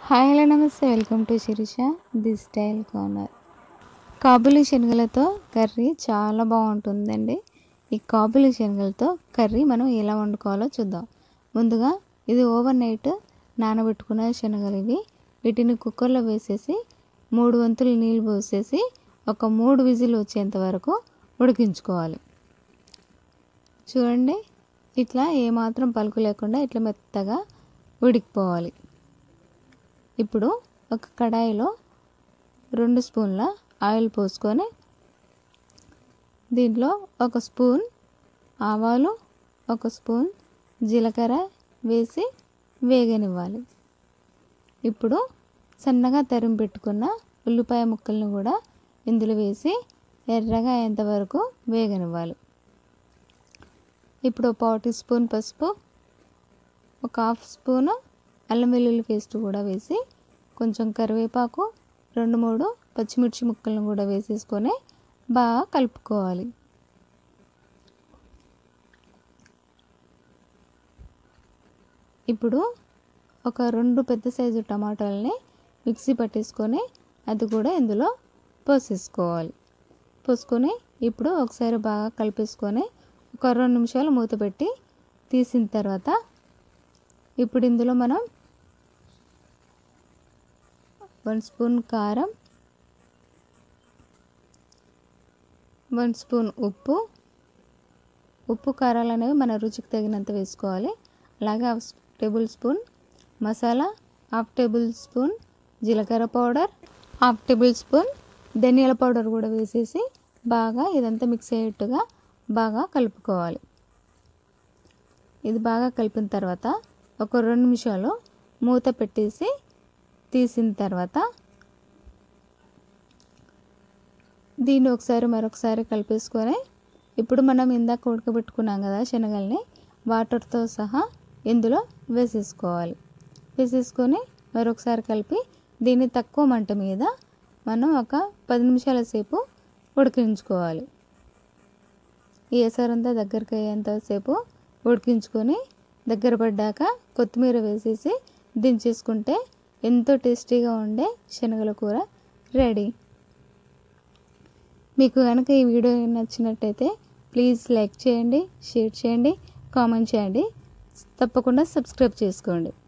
hi hello నమస్తే welcome to Sirisha the style corner కాబులి శనగలతో కర్రీ చాలా బాగుంటుందండి ఈ కాబులి శనగలతో కర్రీ మనం ఎలా వండుకోవాలో చూద్దాం ముందుగా ఇది ఓవర్ నైట్ నానబెట్టుకున్న శనగలు ఇవి వీటిని కుక్కర్లో వేసేసి మూడు వంతులు నీళ్ళు పోసేసి ఒక మూడు విజిల్ వచ్చేంత వరకు ఉడికించుకోవాలి చూడండి ఇట్లా ఏమాత్రం పలుకు లేకుండా ఇట్లా మెత్తగా ఉడికిపోవాలి ఇప్పుడు ఒక కడాయిలో రెండు స్పూన్ల ఆయిల్ పోసుకొని దీంట్లో ఒక స్పూన్ ఆవాలు ఒక స్పూన్ జీలకర్ర వేసి వేగనివ్వాలి ఇప్పుడు సన్నగా తరిమి పెట్టుకున్న ఉల్లిపాయ ముక్కలను కూడా ఇందులో వేసి ఎర్రగా అయ్యేంతవరకు వేగనివ్వాలి ఇప్పుడు పావు టీ స్పూన్ పసుపు ఒక హాఫ్ స్పూను అల్లం వెల్లుల్లి పేస్ట్ కూడా వేసి కొంచెం కరివేపాకు రెండు మూడు పచ్చిమిర్చి ముక్కలను కూడా వేసేసుకొని బాగా కలుపుకోవాలి ఇప్పుడు ఒక రెండు పెద్ద సైజు టమాటాలని మిక్సీ పట్టేసుకొని అది కూడా ఇందులో పోసేసుకోవాలి పోసుకొని ఇప్పుడు ఒకసారి బాగా కలిపేసుకొని ఒక రెండు నిమిషాలు మూత పెట్టి తీసిన తర్వాత ఇప్పుడు ఇందులో మనం వన్ స్పూన్ కారం వన్ స్పూన్ ఉప్పు ఉప్పు కారాలు అనేవి మన రుచికి తగినంత వేసుకోవాలి అలాగే half tablespoon masala half tablespoon జీలకర్ర పౌడర్ హాఫ్ టేబుల్ స్పూన్ ధనియాల పౌడర్ కూడా వేసేసి బాగా ఇదంతా మిక్స్ అయ్యేట్టుగా బాగా కలుపుకోవాలి ఇది బాగా కలిపిన తర్వాత ఒక రెండు నిమిషాలు మూత పెట్టేసి తీసిన తర్వాత దీన్ని ఒకసారి మరొకసారి కలిపేసుకొని ఇప్పుడు మనం ఇందాక ఉడకబెట్టుకున్నాం కదా శనగల్ని వాటర్తో సహా ఇందులో వేసేసుకోవాలి వేసేసుకొని మరొకసారి కలిపి దీన్ని తక్కువ మంట మీద మనం ఒక పది నిమిషాల సేపు ఉడికించుకోవాలి ఈ ఎసరంతా దగ్గరికి అయ్యేంతసేపు ఉడికించుకొని దగ్గర పడ్డాక కొత్తిమీర వేసేసి దించేసుకుంటే ఎంతో టేస్టీగా ఉండే శనగల కూర రెడీ మీకు కనుక ఈ వీడియో నచ్చినట్టయితే ప్లీజ్ లైక్ చేయండి షేర్ చేయండి కామెంట్ చేయండి తప్పకుండా సబ్స్క్రైబ్ చేసుకోండి